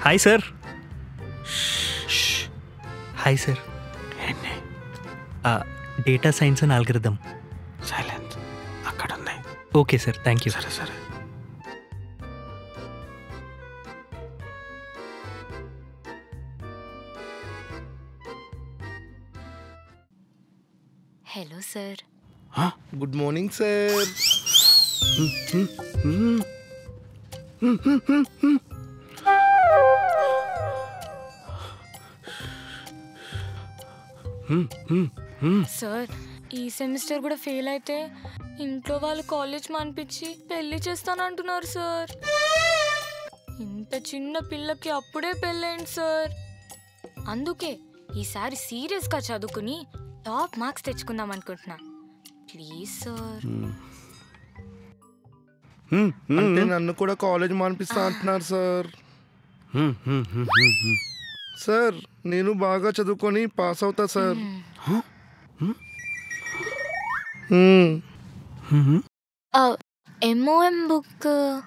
Hi sir hi sir ఏంటి data science and algorithm silence అక్కడ ఉన్నాయి ఓకే సార్ థ్యాంక్ యూ సరే సరే hello sir good morning sir sir ఈ semester కూడా ఫెయిల్ అయితే ఇంట్లో వాళ్ళు కాలేజ్ మానిపించి పెళ్లి చేస్తానంటున్నారు సార్ ఇంత చిన్న పిల్లకి అప్పుడే పెళ్ళైంది సార్ అందుకే ఈసారి సీరియస్గా చదువుకుని టాప్ మార్క్స్ తెచ్చుకుందాం అనుకుంటున్నా ప్లీజ్ సార్ అంటే నన్ను కూడా కాలేజ్ మానిపిస్తా అంటున్నారు సార్ సార్ నేను బాగా చదువుకొని పాస్ అవుతా సార్ మ్మ్. MOM book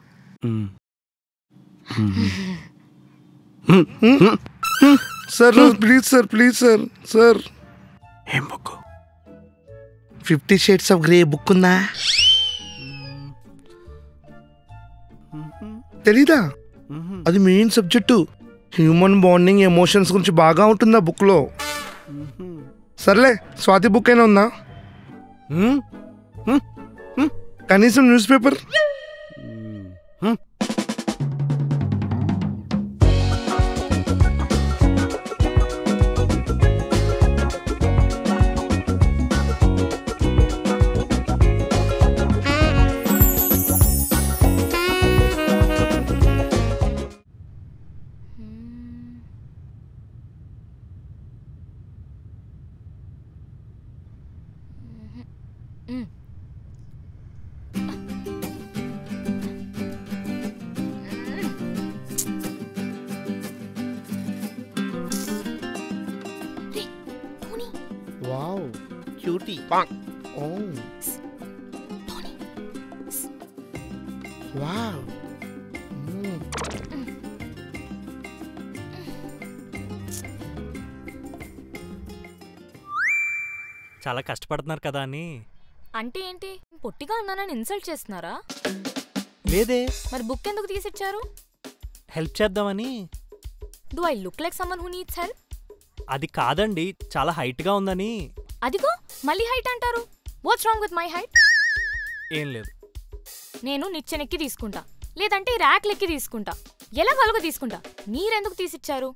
sir please sir please sir sir ఏం book fifty shades of grey book ఉందా తెలీదా అది main subject human bonding emotions గురించి బాగా ఉంటుంది ఆ బుక్లో సర్లే స్వాతి బుక్ అయినా ఉందా కనీసం news paper wow cutie oh wow చాలా కష్టపడుతున్నారు కదా అని అంటే ఏంటి పొట్టిగా ఉన్నానని ఇన్సల్ట్ చేస్తున్నారా లేదే మరి బుక్ ఎందుకు తీసిచ్చారు హెల్ప్ చేద్దామని do I look like someone who needs help అది కాదండి చాలా హైట్గా ఉందని అదిగో మళ్ళీ హైట్ అంటారు what's wrong with my height ఏం లేదు నేను నిచ్చెనెక్కి తీసుకుంటా లేదంటే ఈ ర్యాక్ లెక్కి తీసుకుంటా ఎలా కలుగు తీసుకుంటా మీరెందుకు తీసిచ్చారు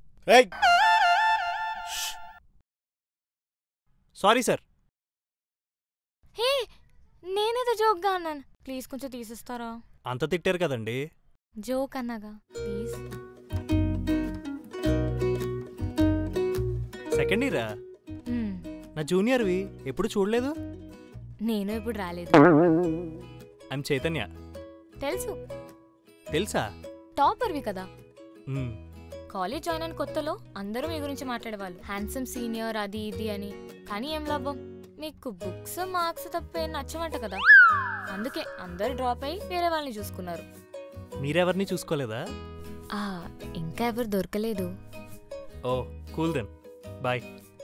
సారీ సార్ హే నేనేదో జోక్గా అన్నాను ప్లీజ్ కొంచెం తీసిస్తారా అంత తిట్టారు కదండి జోక్ అన్నాగా ప్లీజ్ సెకండ్ ఇయరా నా జూనియర్వి ఎప్పుడు చూడలేదు నేను ఇప్పుడు రాలేదు ఐమ్ చైతన్య తెలుసు తెలుసా టాపర్వి కదా మ్మ్. కాలేజ్ జాయిన్ అయిన కొత్తలో అందరూ మీ గురించి మాట్లాడేవాళ్ళు హ్యాండ్సమ్ సీనియర్ అది ఇది అని కానీ ఏం లాభం మీకు బుక్స్ మార్క్స్ తప్పే నచ్చమంట కదా అందుకే అందరూ డ్రాప్ అయి వేరే వాళ్ళని చూసుకున్నారు మీరెవరిని చూసుకోలేదా ఆ ఇంకా ఎవరు దొరకలేదు oh cool then bye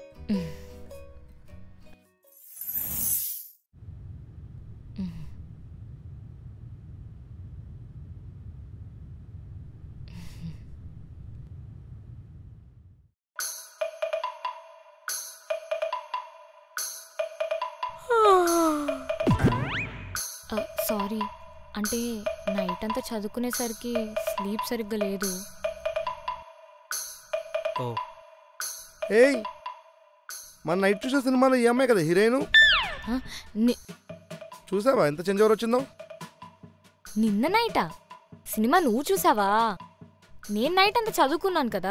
sorry అంటే నైట్ అంతా చదువుకునేసరికి స్లీప్ సరిగ్గా లేదు ఓ ఏయ్ మన నైట్ చూసే సినిమాలో ఈ అమ్మాయి కదా హీరోయిన్ ఆ, ని- చూసావా ఎంత చేంజ్ ఓవర్ వచ్చిందో నిన్న నైటా సినిమా నువ్వు చూసావా నేను నైట్ అంతా చదువుకున్నాను కదా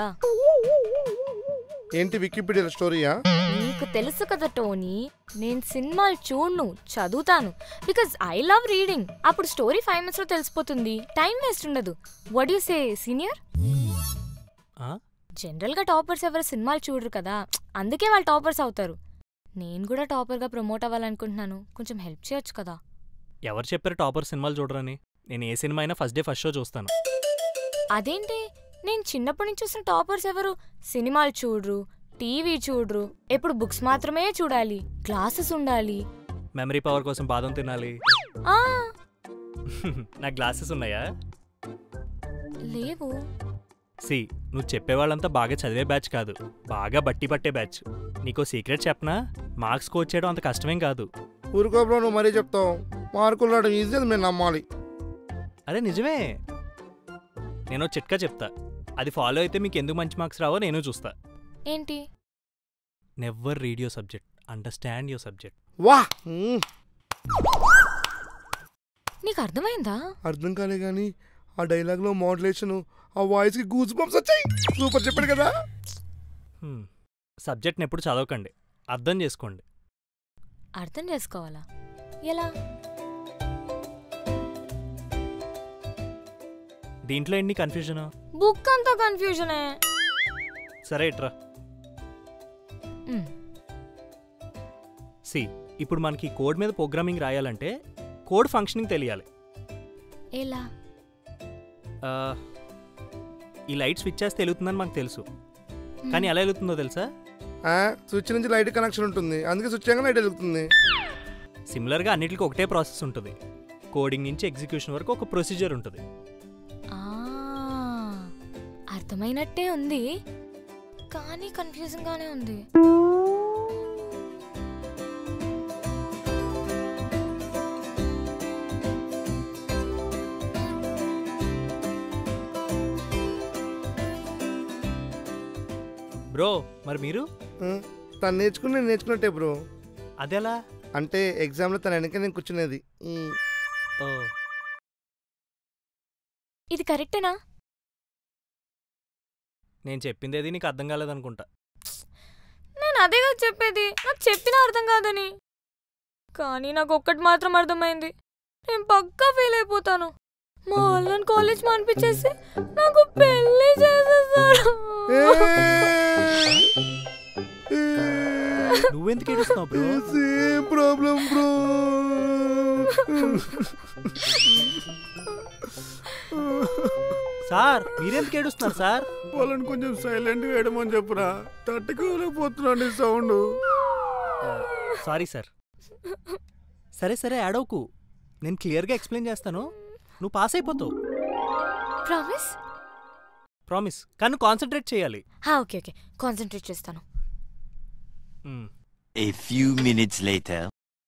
ఏంటి వికీపీడియా స్టోరీయా నీకు తెలుసు కదా టోనీ నేను సినిమాలు చూడను చదువుతాను బికాజ్ ఐ లవ్ రీడింగ్ అప్పుడు స్టోరీ ఫైవ్ మినిట్స్ లో తెలిసిపోతుంది టైం వేస్ట్ ఉండదు వడ్ యు సే సీనియర్ ఆ? జనరల్ గా టాపర్స్ ఎవరు సినిమాలు చూడరు కదా అందుకే వాళ్ళు టాపర్స్ అవుతారు నేను కూడా టాపర్ గా ప్రమోట్ అవ్వాలనుకుంటున్నాను కొంచెం హెల్ప్ చేయొచ్చు కదా ఎవరు చెప్పారు టాపర్ సినిమాలు చూడరని నేను ఏ సినిమా అయినా ఫస్ట్ డే ఫస్ట్ షో చూస్తాను అదేంటి నేను చిన్నప్పటి నుంచి చూసిన టాపర్స్ ఎవరు సినిమాలు చూడరు టీవీ చూడరు ఎప్పుడు బుక్స్ మాత్రమే చూడాలి క్లాసెస్ ఉండాలి మెమరీ పవర్ కోసం బాదం తినాలి ఆ నా గ్లాసెస్ ఉన్నాయా లేవు సి నువ్వు చెప్పేవాళ్ళంతా బాగా చదివే బ్యాచ్ కాదు బాగా బట్టి పట్టే బ్యాచ్ నీకో సీక్రెట్ చెప్పనా మార్క్స్ కోచ్ చేయడం అంత కష్టమేం కాదు ఊరుకో బ్రో నువ్వు మరీ చెప్తావు మార్కులు రావడం ఈజీ అది మేము నమ్మాలి అదే నిజమే నేను ఓ చిట్కా చెప్తా అది ఫాలో అయితే మీకు ఎందుకు మంచి మార్క్స్ రావో నేను చూస్తా ఏంటి never read your subject understand your subject వా మ్మ్. నీకు అర్థమైందా అర్థం కాలే కానీ ఆ డైలాగ్లో మోడ్యులేషన్ ఆ వాయిస్కి గూస్ బంప్స్ వచ్చాయి సూపర్ చెప్పాడు కదా సబ్జెక్ట్ని ఎప్పుడు చదవకండి అర్థం చేసుకోండి అర్థం చేసుకోవాలా ఎలా దీంట్లో ఎన్ని కన్ఫ్యూజన్ బుక్ అంతా కన్ఫ్యూజనే సరే ఇట్రా మ్, సి ఇప్పుడు మనకి కోడ్ మీద ప్రోగ్రామింగ్ రాయాలంటే కోడ్ ఫంక్షనింగ్ తెలియాలి ఎలా ఆ, ఈ లైట్ స్విచ్ చేస్తే వెలుగుతుందని మాకు తెలుసు కానీ ఎలా వెలుగుతుందో తెలుసా ఆ, స్విచ్ నుంచి లైట్ కనెక్షన్ ఉంటుంది అందుకే స్విచ్ చేయగానే లైట్ వెలుగుతుంది సిమిలర్గా అన్నిటికీ ఒకటే ప్రాసెస్ ఉంటుంది కోడింగ్ నుంచి ఎగ్జిక్యూషన్ వరకు ఒక ప్రొసీజర్ ఉంటుంది ఆ, అర్థమైనట్టే ఉంది కానీ కన్ఫ్యూజింగ్ గానే ఉంది బ్రో మరి మీరు ఆ, తను నేర్చుకుని నేను నేర్చుకున్నట్టే బ్రో అదెలా అంటే ఎగ్జామ్లో తన వెనక నేను కూర్చునేది ఈ, ఓ ఇది కరెక్టేనా నేను చెప్పింది ఏది నీకు అర్థం కాలేదనుకుంటా నేను అదే కదా చెప్పేది నాకు చెప్పినా అర్థం కాదని కానీ నాకు ఒక్కటి మాత్రం అర్థమైంది నేను పక్కా ఫెయిల్ అయిపోతాను మా వాళ్ళని కాలేజ్ మానిపించేసి నాకు పెళ్లి చేసేసారు నువ్వెందుకు ఏడుస్తున్నావు bro same problem bro sir మీరెందుకు ఏడుస్తున్నారు సార్ వాళ్ళని కొంచెం సైలెంట్ వేయడమని చెప్పురా తట్టుకోలేకపోతున్నాండి సౌండ్ సారీ సార్ సరే సరే అడవుకు నేను క్లియర్గా ఎక్స్ప్లెయిన్ చేస్తాను నువ్వు పాస్ అయిపోతావు ప్రామిస్ ప్రామిస్ కానీ నువ్వు కాన్సన్ట్రేట్ చేయాలి ఓకే ఓకే కాన్సన్ట్రేట్ చేస్తాను మ్, A few minutes later.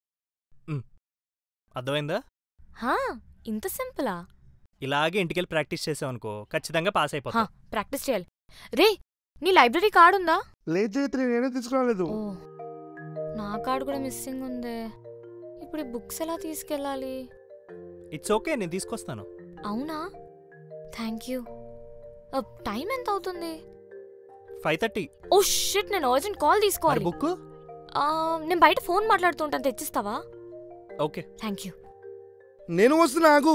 అర్థమైందా హా ఇంత సింపులా ఇలాగే ఇంటికెళ్ళి ప్రాక్టీస్ చేసావనుకో ఖచ్చితంగా పాస్ హా అయిపోతావు ప్రాక్టీస్ చేయాలి రే నీ లైబ్రరీ కార్డ్ ఉందా లేదు చైత్రి నేనే తీసుకురాలేదు ఓ నా కార్డ్ కూడా మిస్సింగ్ ఉందే ఇప్పుడు ఈ బుక్స్ ఎలా తీసుకెళ్ళాలి ఇట్స్ ఓకే నేను తీసుకొస్తాను అవునా థ్యాంక్ యూ టైం ఎంత అవుతుంది ఫైవ్ థర్టీ ఓ షిట్ నేను అర్జెంట్ కాల్ మరి తీసుకోవాలి బుక్ ఆ, నేను బయట ఫోన్ మాట్లాడుతుంటాను తెచ్చిస్తావా ఓకే థ్యాంక్ యూ నేను వస్తున్నా ఆగు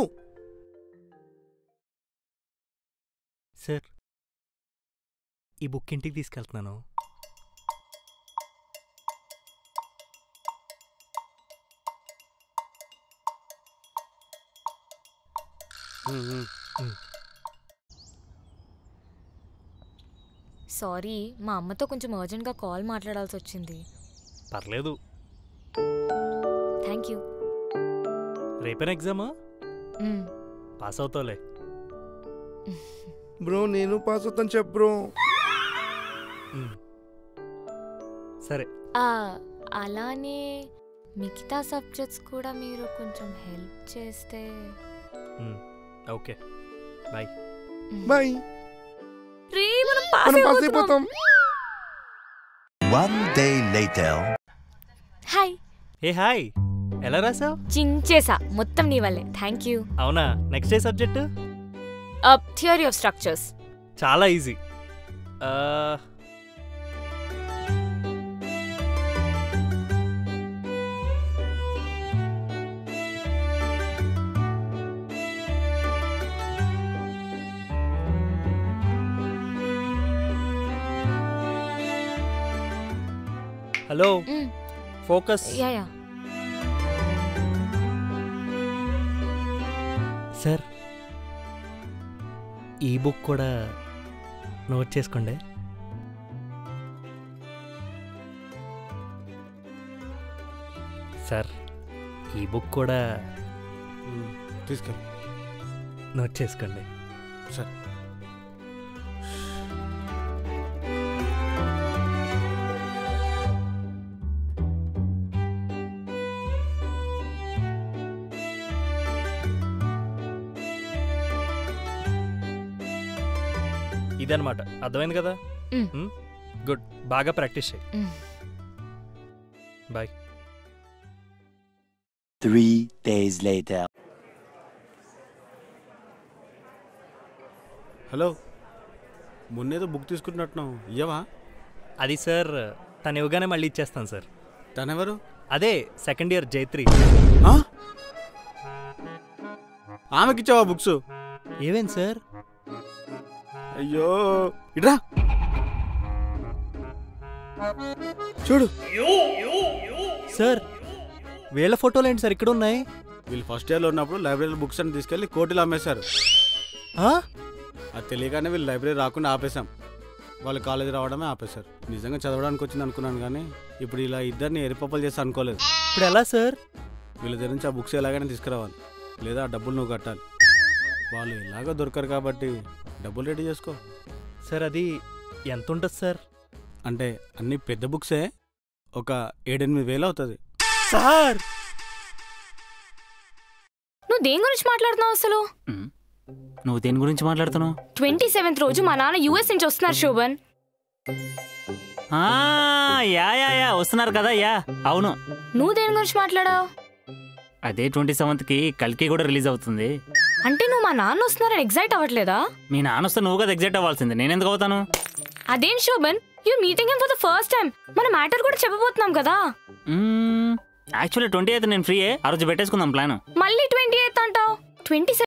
సార్ ఈ బుక్ ఇంటికి తీసుకెళ్తున్నాను సారీ మా అమ్మతో కొంచెం అర్జెంట్గా కాల్ మాట్లాడాల్సి వచ్చింది పర్లేదు థ్యాంక్ యూ రేపేనా ఎగ్జామ్ మ్, పాస్ అవుతావులే బ్రో నేను పాస్ అవుతాను చెప్పు బ్రో మ్. సరే ఆ, అలానే మిగతా సబ్జెక్ట్స్ కూడా మీరు కొంచెం హెల్ప్ చేస్తే మ్. ఓకే బాయ్ మ్. బాయ్ రే, మనం pass మనం పాస్ అయిపోతున్నాం. అయిపోతాం One day later. హాయ్ ఏ హాయ్ ఎలా రాసావు చించేసా మొత్తం నీ వల్లే థ్యాంక్ యూ అవునా next day subject theory of structures చాలా easy hello focus yeah yeah sir ఈ బుక్ కూడా నోట్ చేసుకోండి సార్ ఈ బుక్ కూడా తీసుకెళ్ళి నోట్ చేసుకోండి సరే ఇదనమాట అర్థమైంది కదా మ్. గుడ్ బాగా ప్రాక్టీస్ చేయి మ్. Bye Three days later. Hello మొన్నేదో బుక్ తీసుకుంటున్నట్టున్నావు ఇయ్యవా అది సార్ తను ఇవ్వగానే మళ్ళీ ఇచ్చేస్తాను సార్ తనెవరు అదే సెకండ్ ఇయర్ జైత్రి ఆ? ఆమెకిచ్చావా బుక్స్ ఏవేం సార్ అయ్యో ఇట్రా చూడు సార్ వీళ్ళ ఫోటోలు ఏంటి సార్ ఇక్కడ ఉన్నాయి వీళ్ళు ఫస్ట్ ఇయర్లో ఉన్నప్పుడు లైబ్రరీలో బుక్స్ అని తీసుకెళ్లి కోటిలో అమ్మేశారు ఆ? అది తెలియగానే వీళ్ళు లైబ్రరీ రాకుండా ఆపేశాం వాళ్ళు కాలేజీ రావడమే ఆపేశారు నిజంగా చదవడానికి వచ్చింది అనుకున్నాను కానీ ఇప్పుడు ఇలా ఇద్దరిని ఎరిపప్పలు చేసి అనుకోలేదు ఇప్పుడు ఎలా సార్ వీళ్ళ దగ్గర నుంచి ఆ బుక్స్ ఎలాగైనా తీసుకురావాలి లేదా ఆ డబ్బులు నువ్వు కట్టాలి వాళ్ళు ఎలాగో దొరకరు కాబట్టి డబ్బులు రెడీ చేసుకో సార్ అది ఎంత ఉంటుంది సార్ అంటే అన్ని పెద్ద బుక్సే ఒక ఏడెనిమిది వేలు అవుతుంది సార్ నువ్వు దేని గురించి మాట్లాడుతున్నావు అసలు ఉమ్. నువ్వు దేని గురించి మాట్లాడుతున్నావు ట్వంటీ సెవెంత్ రోజు మా నాన్న యూఎస్ నుంచి వస్తున్నారు శోభన్ ఆ, యా యా యా వస్తున్నారు కదా యా అవును నువ్వు దేని గురించి మాట్లాడావు అదే ట్వంటీ సెవెంత్కి కల్కి కూడా రిలీజ్ అవుతుంది అంటే నువ్వు మా నాన్న వస్తున్నారని ఎగ్జైట్ అవ్వట్లేదా మీ నాన్న వస్తే నువ్వు కదా ఎగ్జైట్ అవ్వాల్సింది నేను ఎందుకు అవుతాను అదేం Shobhan you meeting for the first time మన మ్యాటర్ కూడా చెప్పబోతున్నాం కదా యాక్చువల్లీ ట్వంటీ అయితే నేను ఫ్రీయే ఆ రోజు పెట్టేసుకుందాం ప్లాన్ మళ్ళీ ట్వంటీ ఎయిత్ అంటావు ట్వంటీ